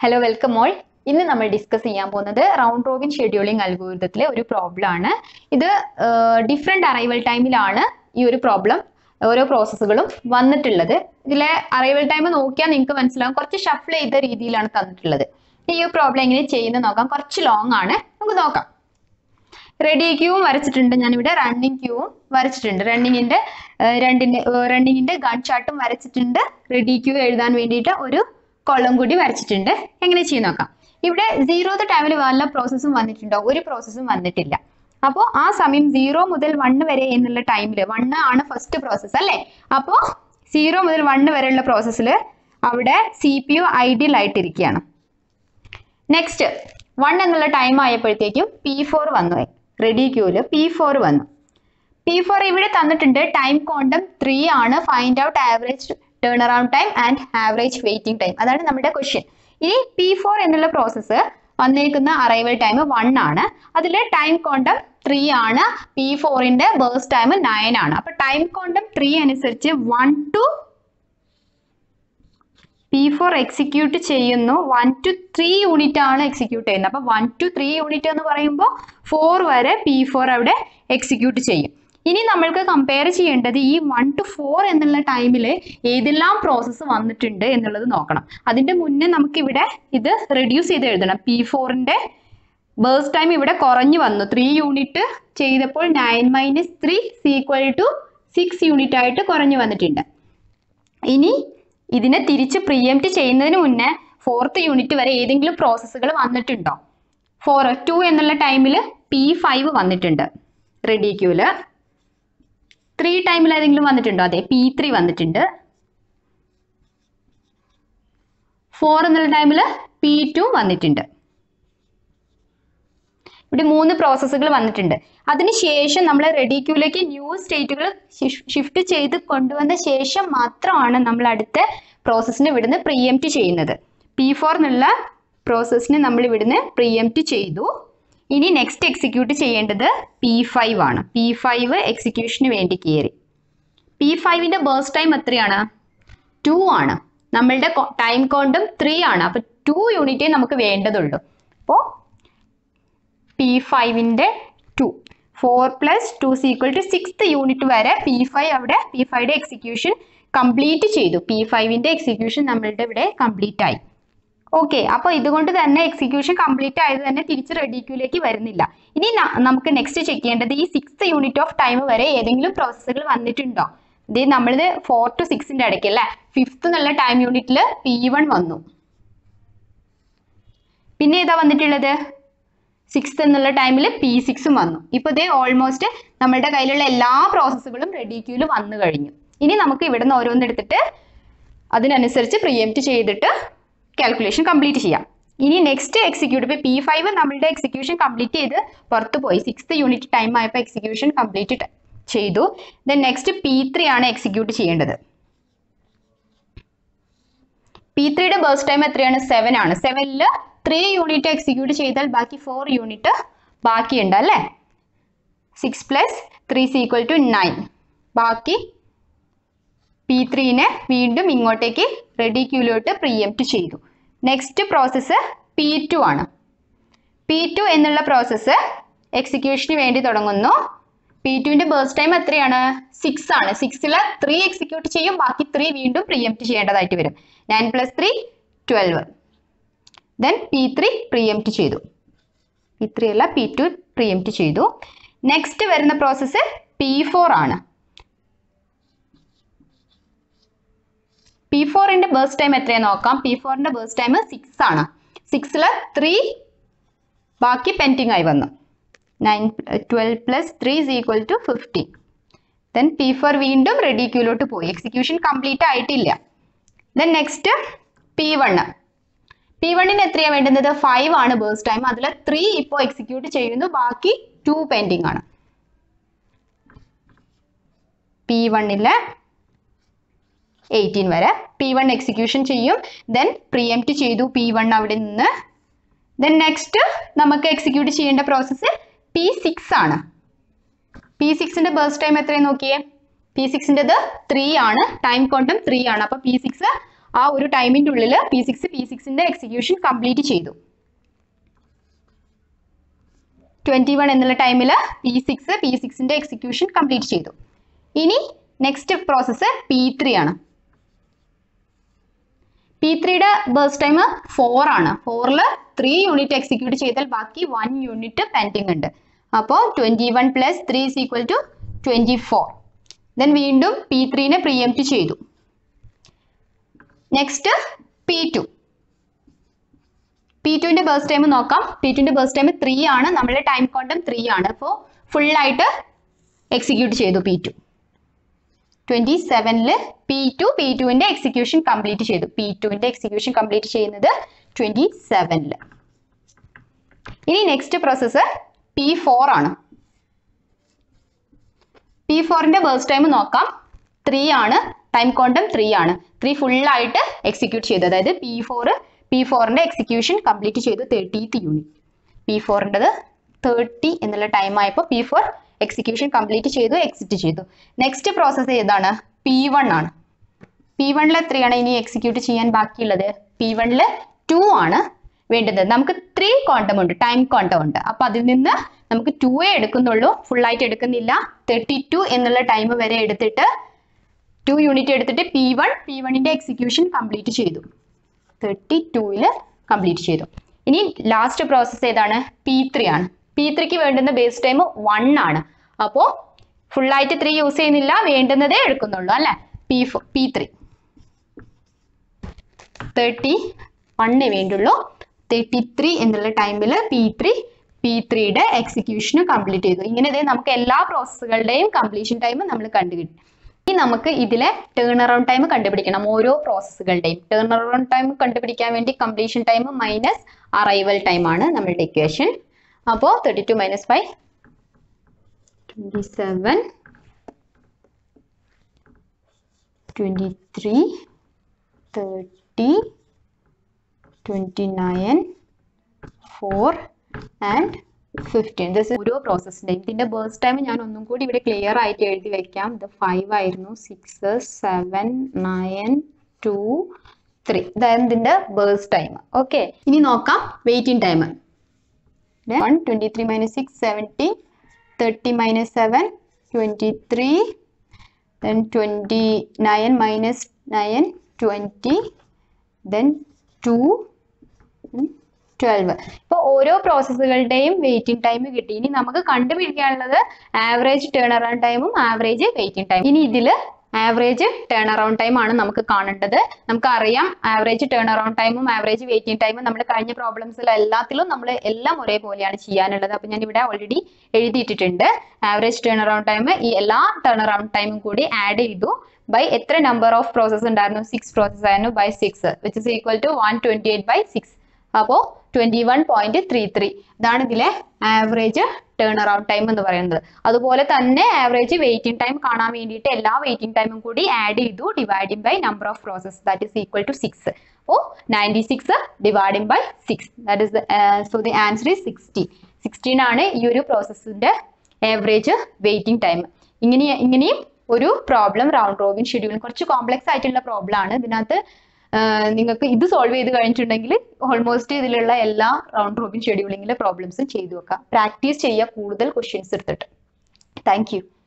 hello welcome all ഇന്ന് നമ്മൾ discuss ചെയ്യാൻ പോകുന്നത് റൗണ്ട് റോബിൻ ഷെഡ്യൂളിംഗ് അൽഗോരിതത്തിലെ ഒരു പ്രോബ്ലം ആണ് ഇത് ഡിഫറെന്റ് അറൈവൽ ടൈമിലാണ് ഈ ഒരു പ്രോബ്ലം ഓരോ പ്രോസസ്സുകളും വന്നിട്ടുള്ളത് ഇതിലെ അറൈവൽ ടൈം നോക്കിയാൽ നിങ്ങൾക്ക് മനസ്സിലാവും കുറച്ച് ഷഫിൾ ചെയ്ത രീതിയിലാണ് തന്നിട്ടുള്ളത് ഈ ഒരു പ്രോബ്ലം എങ്ങനെ ചെയ്യുന്നത് നോക്കാം കുറച്ച് ലോങ് ആണ് നമുക്ക് നോക്കാം റെഡി ക്യൂവും വരച്ചിട്ടുണ്ട് ഞാനിവിടെ റണ്ണിങ് ക്യൂവും വരച്ചിട്ടുണ്ട് റണ്ണിങ്ങിന്റെ രണ്ടിന്റെ റണ്ണിങ്ങിന്റെ ഗൺ ചാർട്ടും വരച്ചിട്ടുണ്ട് റെഡി ക്യൂ എഴുതാൻ വേണ്ടിയിട്ട് ഒരു കൊള്ളം കൂടി വരച്ചിട്ടുണ്ട് എങ്ങനെ ചെയ്യും നോക്കാം ഇവിടെ സീറോത്ത് ടൈമിൽ വല്ല പ്രോസസ്സും വന്നിട്ടുണ്ടോ ഒരു പ്രോസസ്സും വന്നിട്ടില്ല അപ്പോൾ ആ സമയം സീറോ മുതൽ വണ്ണ് വരെ എന്നുള്ള ടൈമിൽ വണ്ണ് ആണ് ഫസ്റ്റ് പ്രോസസ്സ് അല്ലേ അപ്പോൾ സീറോ മുതൽ വണ്ണ് വരെയുള്ള പ്രോസസ്സിൽ അവിടെ സി പി യു ഐഡിയൽ ആയിട്ടിരിക്കുകയാണ് നെക്സ്റ്റ് വൺ എന്നുള്ള ടൈം ആയപ്പോഴത്തേക്കും പി ഫോർ വന്നു റെഡി ക്യൂല് പി ഫോർ വന്നു പി ഫോർ ഇവിടെ തന്നിട്ടുണ്ട് ടൈം ക്വാണ്ടം ത്രീ ആണ് find out average turn around time and average waiting time അതാണ് നമ്മുടെ ക്വസ്റ്റ്യൻ ഇനി പി ഫോർ എന്നുള്ള പ്രോസസ്സ് വന്നിരിക്കുന്ന അറൈവൽ ടൈം വൺ ആണ് അതിൽ ടൈം ക്വാണ്ടം ത്രീ ആണ് പി ഫോറിന്റെ ബേഴ്സ് ടൈം നയൻ ആണ് അപ്പൊ ടൈം ക്വാണ്ടം ത്രീ അനുസരിച്ച് one two P four execute ചെയ്യുന്നു വൺ ടു ത്രീ യൂണിറ്റ് ആണ് എക്സിക്യൂട്ട് ചെയ്യുന്നത് അപ്പൊ വൺ ടു ത്രീ യൂണിറ്റ് എന്ന് പറയുമ്പോൾ ഫോർ വരെ പി ഫോർ അവിടെ എക്സിക്യൂട്ട് ചെയ്യും ഇനി നമ്മൾക്ക് കമ്പയർ ചെയ്യേണ്ടത് ഈ വൺ ടു ഫോർ എന്നുള്ള ടൈമിൽ ഏതെല്ലാം പ്രോസസ്സ് വന്നിട്ടുണ്ട് എന്നുള്ളത് നോക്കണം അതിന്റെ മുന്നേ നമുക്ക് ഇവിടെ ഇത് റെഡ്യൂസ് ചെയ്ത് എഴുതണം പി ഫോറിന്റെ ബേഴ്സ് ടൈം ഇവിടെ കുറഞ്ഞു വന്നു ത്രീ യൂണിറ്റ് ചെയ്തപ്പോൾ nine minus three equal to six unit ആയിട്ട് കുറഞ്ഞു വന്നിട്ടുണ്ട് ഇനി ഇതിനെ തിരിച്ച് പ്രിയംപ്റ്റ് ചെയ്യുന്നതിന് മുന്നേ ഫോർത്ത് യൂണിറ്റ് വരെ ഏതെങ്കിലും പ്രോസസ്സുകൾ വന്നിട്ടുണ്ടോ ഫോർ ടു എന്നുള്ള ടൈമിൽ പി ഫൈവ് വന്നിട്ടുണ്ട് റെഡി ക്യൂല് ത്രീ ടൈമിൽ ഏതെങ്കിലും വന്നിട്ടുണ്ടോ അതെ പി ത്രീ വന്നിട്ടുണ്ട് ഫോർ എന്നുള്ള ടൈമിൽ പി ടു വന്നിട്ടുണ്ട് ഇവിടെ മൂന്ന് പ്രോസസ്സുകൾ വന്നിട്ടുണ്ട് അതിനുശേഷം നമ്മൾ റെഡി ക്യൂലേക്ക് ന്യൂ സ്റ്റേറ്റുകൾ ഷിഫ്റ്റ് ചെയ്ത് കൊണ്ടുവന്ന ശേഷം മാത്രമാണ് നമ്മൾ അടുത്ത പ്രോസസ്സിന് ഇവിടുന്ന് പ്രിയംപ്റ്റ് ചെയ്യുന്നത് പി ഫോർ എന്നുള്ള പ്രോസസ്സിന് നമ്മൾ ഇവിടുന്ന് പ്രിയംപ്റ്റ് ചെയ്തു ഇനി നെക്സ്റ്റ് എക്സിക്യൂട്ട് ചെയ്യേണ്ടത് പി ഫൈവ് ആണ് പി ഫൈവ് എക്സിക്യൂഷന് വേണ്ടി കയറി പി ഫൈവിന്റെ ബേഴ്സ് ടൈം എത്രയാണ് ടു ആണ് നമ്മളുടെ ടൈം കോണ്ടും ത്രീ ആണ് അപ്പൊ ടു യൂണിറ്റേ നമുക്ക് വേണ്ടതുള്ളൂ അപ്പോൾ പി ഫൈവിന്റെ two four plus two equal to sixth unit വരെ പി ഫൈവ് അവിടെ പി ഫൈവിന്റെ എക്സിക്യൂഷൻ കംപ്ലീറ്റ് ചെയ്തു പി ഫൈവിന്റെ എക്സിക്യൂഷൻ നമ്മളുടെ ഇവിടെ കംപ്ലീറ്റ് ആയി ഓക്കെ അപ്പൊ ഇതുകൊണ്ട് തന്നെ എക്സിക്യൂഷൻ കംപ്ലീറ്റ് ആയത് തന്നെ തിരിച്ച് റെഡിക്യൂലേക്ക് വരുന്നില്ല ഇനി നമുക്ക് നെക്സ്റ്റ് ചെക്ക് ചെയ്യേണ്ടത് ഈ സിക്സ് യൂണിറ്റ് ഓഫ് ടൈം വരെ ഏതെങ്കിലും പ്രോസസ്സുകൾ വന്നിട്ടുണ്ടോ ഇത് നമ്മളിത് ഫോർ ടു സിക്സിന്റെ ഇടയ്ക്ക് അല്ലേ ഫിഫ്ത്ത് എന്നുള്ള ടൈം യൂണിറ്റിൽ പി വൺ വന്നു പിന്നെ ഏതാ വന്നിട്ടുള്ളത് സിക്സ്ത് എന്നുള്ള ടൈമിൽ പി സിക്സും വന്നു ഇപ്പൊ ഇതേ ഓൾമോസ്റ്റ് നമ്മളുടെ കയ്യിലുള്ള എല്ലാ പ്രോസസ്സുകളും റെഡി ക്യൂല് വന്നു കഴിഞ്ഞു ഇനി നമുക്ക് ഇവിടെ നിന്ന് ഓരോന്നെടുത്തിട്ട് അതിനനുസരിച്ച് പ്രിയംപ്റ്റ് ചെയ്തിട്ട് കാൽക്കുലേഷൻ കംപ്ലീറ്റ് ചെയ്യാം ഇനി നെക്സ്റ്റ് എക്സിക്യൂട്ട് ഇപ്പോൾ പി ഫൈവ് നമ്മളുടെ എക്സിക്യൂഷൻ കംപ്ലീറ്റ് ചെയ്ത് പുറത്ത് പോയി സിക്സ്ത് യൂണിറ്റ് ടൈം ആയപ്പോൾ എക്സിക്യൂഷൻ കംപ്ലീറ്റ് ചെയ്തു ദെൻ നെക്സ്റ്റ് പി ത്രീ ആണ് എക്സിക്യൂട്ട് ചെയ്യേണ്ടത് പി ത്രീയുടെ ബേഴ്സ് ടൈം എത്രയാണ് സെവൻ ആണ് സെവനിൽ ത്രീ യൂണിറ്റ് എക്സിക്യൂട്ട് ചെയ്താൽ ബാക്കി ഫോർ യൂണിറ്റ് ബാക്കിയുണ്ട് അല്ലേ six plus three equal to nine ബാക്കി പി ത്രീനെ വീണ്ടും ഇങ്ങോട്ടേക്ക് റെഡി ക്യൂലോട്ട് പ്രിയംപ്റ്റ് ചെയ്തു നെക്സ്റ്റ് പ്രോസസ്സ് പി ടു ആണ് പി ടു എന്നുള്ള പ്രോസസ്സ് എക്സിക്യൂഷന് വേണ്ടി തുടങ്ങുന്നു പി ടുവിന്റെ ബേഴ്സ് ടൈം എത്രയാണ് സിക്സ് ആണ് സിക്സിൽ ത്രീ എക്സിക്യൂട്ട് ചെയ്യും ബാക്കി ത്രീ വീണ്ടും പ്രിയംപ്റ്റ് ചെയ്യേണ്ടതായിട്ട് വരും nine plus three twelve then P three preempt ചെയ്തു പി ത്രീ അല്ല പി ടു പ്രിയംപ്റ്റ് ചെയ്തു നെക്സ്റ്റ് വരുന്ന പ്രോസസ്സ് പി ഫോർ ആണ് പി ഫോറിന്റെ ബേഴ്സ് ടൈം എത്രയാണ് നോക്കാം പി ഫോറിന്റെ ബേഴ്സ് ടൈം സിക്സ് ആണ് സിക്സിൽ ത്രീ ബാക്കി പെൻഡിങ് ആയി വന്നു nine twelve plus three is equal to fifteen then P four വീണ്ടും റെഡി ക്യൂലോട്ട് പോയി എക്സിക്യൂഷൻ കംപ്ലീറ്റ് ആയിട്ടില്ല then next P one P വണ്ണിന് എത്രയാണ് വേണ്ടുന്നത് ഫൈവ് ആണ് ബേഴ്സ് ടൈം അതിൽ ത്രീ ഇപ്പോൾ എക്സിക്യൂട്ട് ചെയ്യുന്നു ബാക്കി ടു പെൻഡിങ് ആണ് പി വണ്ണില് എയ്റ്റീൻ വരെ പി വൺ എക്സിക്യൂഷൻ ചെയ്യും ദെൻ പ്രിയംപ്റ്റ് ചെയ്തു പി വൺ അവിടെ നിന്ന് ദെൻ നെക്സ്റ്റ് നമുക്ക് എക്സിക്യൂട്ട് ചെയ്യേണ്ട പ്രോസസ്സ് പി സിക്സ് ആണ് പി സിക്സിന്റെ ബേഴ്സ് ടൈം എത്രയും നോക്കിയേ പി സിക്സിൻ്റെത് ത്രീ ആണ് ടൈം കൊണ്ടും ത്രീ ആണ് അപ്പൊ പി സിക്സ് ആ ഒരു ടൈമിന്റെ ഉള്ളിൽ പി സിക്സ് പി സിക്സിന്റെ എക്സിക്യൂഷൻ കംപ്ലീറ്റ് ചെയ്തു ട്വന്റി വൺ എന്നുള്ള ടൈമിൽ പി സിക്സ് പി സിക്സിന്റെ എക്സിക്യൂഷൻ കംപ്ലീറ്റ് ചെയ്തു ഇനി നെക്സ്റ്റ് പ്രോസസ്സ് പി ത്രീ ആണ് പി ത്രീയുടെ ബേസ് ടൈം ഫോർ ആണ് ഫോറിൽ ത്രീ യൂണിറ്റ് എക്സിക്യൂട്ട് ചെയ്താൽ ബാക്കി വൺ യൂണിറ്റ് പെൻഡിങ് ഉണ്ട് അപ്പോൾ twenty one plus three is equal to twenty four then വീണ്ടും പി ത്രീനെ പ്രിയംപ്റ്റ് ചെയ്തു നെക്സ്റ്റ് പി ടു പി ടുവിന്റെ ബേസ് ടൈം നോക്കാം പി ടുവിന്റെ ബേസ് ടൈം ത്രീ ആണ് നമ്മളുടെ ടൈം ക്വാണ്ടം ത്രീ ആണ് അപ്പോൾ ഫുൾ ആയിട്ട് എക്സിക്യൂട്ട് ചെയ്തു പി ടു ട്വന്റി സെവനില് പി ടു പി ടുവിന്റെ എക്സിക്യൂഷൻ കംപ്ലീറ്റ് ചെയ്തു പി ടുവിന്റെ എക്സിക്യൂഷൻ കംപ്ലീറ്റ് ചെയ്യുന്നത് ട്വന്റി സെവനില് ഇനി നെക്സ്റ്റ് പ്രോസസ്സ് പി ഫോർ ആണ് പി ഫോറിന്റെ ബേസ് ടൈം നോക്കാം ത്രീ ആണ് ടൈം ക്വാണ്ടം ത്രീ ആണ് ത്രീ ഫുൾ ആയിട്ട് എക്സിക്യൂട്ട് ചെയ്തു അതായത് പി ഫോർ പി ഫോറിന്റെ എക്സിക്യൂഷൻ കംപ്ലീറ്റ് ചെയ്തു തേർട്ടീത്ത് യൂണിറ്റ് പി ഫോറിൻ്റെത് തേർട്ടി എന്നുള്ള ടൈം ആയപ്പോൾ പി ഫോർ എക്സിക്യൂഷൻ കംപ്ലീറ്റ് ചെയ്തു എക്സിറ്റ് ചെയ്തു നെക്സ്റ്റ് പ്രോസസ്സ് ഏതാണ് പി വൺ ആണ് പി വണ്ണിൽ എത്രയാണ് ഇനി എക്സിക്യൂട്ട് ചെയ്യാൻ ബാക്കിയുള്ളത് പി വണ്ണിൽ ടു ആണ് വേണ്ടത് നമുക്ക് ത്രീ ക്വാണ്ടം ഉണ്ട് ടൈം ക്വാണ്ടം ഉണ്ട് അപ്പൊ അതിൽ നിന്ന് നമുക്ക് ടു എ എടുക്കുന്നുള്ളൂ ഫുൾ ആയിട്ട് എടുക്കുന്നില്ല തേർട്ടി ടു എന്നുള്ള ടൈം വരെ എടുത്തിട്ട് ടു യൂണിറ്റ് എടുത്തിട്ട് പി വൺ പി വണ്ണിന്റെ എക്സിക്യൂഷൻ കംപ്ലീറ്റ് ചെയ്തു തേർട്ടി ടൂവിൽ കംപ്ലീറ്റ് ചെയ്തു ഇനി ലാസ്റ്റ് പ്രോസസ്സ് ഏതാണ് പി ത്രീ ആണ് പി ത്രീക്ക് വേണ്ടുന്ന ബേസ് ടൈം വൺ ആണ് അപ്പോൾ ഫുള്ളായിട്ട് ത്രീ യൂസ് ചെയ്യുന്നില്ല വേണ്ടുന്നതേ എടുക്കുന്നുള്ളൂ അല്ലെ പി പി ത്രീ തേർട്ടി വണ്ണേ വേണ്ടുള്ളൂ തേർട്ടി ത്രീ എന്നുള്ള ടൈമിൽ പി ത്രീ പി ത്രീയുടെ എക്സിക്യൂഷന് കംപ്ലീറ്റ് ചെയ്തു ഇങ്ങനെ ദേ നമുക്ക് എല്ലാ പ്രോസസ്സുകളുടെയും കംപ്ലീഷൻ ടൈം നമ്മൾ കണ്ടുകിട്ടി ഇനി നമുക്ക് ഇതിലെ ടേൺ അറൗണ്ട് ടൈം കണ്ടുപിടിക്കണം ഓരോ പ്രോസസ്സുകളുടെയും ടേൺ അറൗണ്ട് ടൈം കണ്ടുപിടിക്കാൻ വേണ്ടി completion time minus arrival time ആണ് നമ്മളുടെ ഇക്വേഷൻ അപ്പോൾ thirty two minus five twenty seven twenty three thirty twenty nine four and fifteen this ഓരോ പ്രോസസ്സിൻ്റെയും ഇതിൻ്റെ ബേസ് ടൈം ഞാൻ ഒന്നും കൂടി ഇവിടെ ക്ലിയർ ആയിട്ട് എഴുതി വെക്കാം ഇത് ഫൈവ് ആയിരുന്നു six seven nine two three ഇതായിരുന്നു ഇതിൻ്റെ ബേസ് ടൈം ഓക്കെ ഇനി നോക്കാം waiting time one twenty three minus six seventy thirty minus seven twenty three then 29 minus 9 20 then 2 ഉം, 12 ഇപ്പോൾ ഓരോ പ്രോസസ്സുകളുടെയും വെയിറ്റിംഗ് ടൈം കിട്ടി ഇനി നമുക്ക് കണ്ടുപിടിക്കാനുള്ളത് ആവറേജ് ടേൺ അറൗണ്ട് ടൈമും ആവറേജ് വെയിറ്റിംഗ് ടൈം ഇനി ഇതിൽ ആവറേജ് ടേൺ അറൗണ്ട് ടൈം ആണ് നമുക്ക് കാണേണ്ടത് നമുക്കറിയാം ആവറേജ് ടേൺ അറൗണ്ട് ടൈമും ആവറേജ് വെയിറ്റിംഗ് ടൈമും നമ്മൾ കഴിഞ്ഞ പ്രോബ്ലംസിൽ എല്ലാത്തിലും നമ്മൾ എല്ലാം ഒരേപോലെയാണ് ചെയ്യാനുള്ളത് അപ്പോൾ ഞാൻ ഇവിടെ ഓൾറെഡി എഴുതിയിട്ടിട്ടുണ്ട് ആവറേജ് ടേൺ അറൗണ്ട് ടൈം ഈ എല്ലാ ടേൺ അറൗണ്ട് ടൈമും കൂടി ആഡ് ചെയ്തു ബൈ എത്ര നമ്പർ ഓഫ് പ്രോസസ് ഉണ്ടായിരുന്നു സിക്സ് പ്രോസസ് ആയിരുന്നു by six which is equal to one twenty eight by six അപ്പോൾ twenty one point three three ഇതാണ് ഇതിലെ ആവറേജ് ടേൺ അറൗണ്ട് ടൈം എന്ന് പറയുന്നത് അതുപോലെ തന്നെ ആവറേജ് വെയിറ്റിംഗ് ടൈം കാണാൻ വേണ്ടിയിട്ട് എല്ലാ വെയിറ്റിംഗ് ടൈമും കൂടി ആഡ് ചെയ്തു dividing by number of process that is equal to six അപ്പോൾ ninety six dividing by six that is so the answer is sixty sixteen ആണ് ഈ ഒരു പ്രോസസ്സിന്റെ ആവറേജ് വെയിറ്റിംഗ് ടൈം ഇങ്ങനെ ഇങ്ങനെയും ഒരു പ്രോബ്ലം റൗണ്ട് റോബിൻ ഷെഡ്യൂളിംഗ് കുറച്ച് complex ആയിട്ടുള്ള problem ആണ് ഇതിനകത്ത് ആഹ് നിങ്ങൾക്ക് ഇത് സോൾവ് ചെയ്ത് കഴിഞ്ഞിട്ടുണ്ടെങ്കിൽ ഓൾമോസ്റ്റ് ഇതിലുള്ള എല്ലാ റൗണ്ട് റോബിൻ ഷെഡ്യൂളിങ്ങിലെ പ്രോബ്ലംസും ചെയ്തു വെക്കാം പ്രാക്ടീസ് ചെയ്യുക കൂടുതൽ ക്വസ്റ്റ്യൻസ് എടുത്തിട്ട് താങ്ക് യു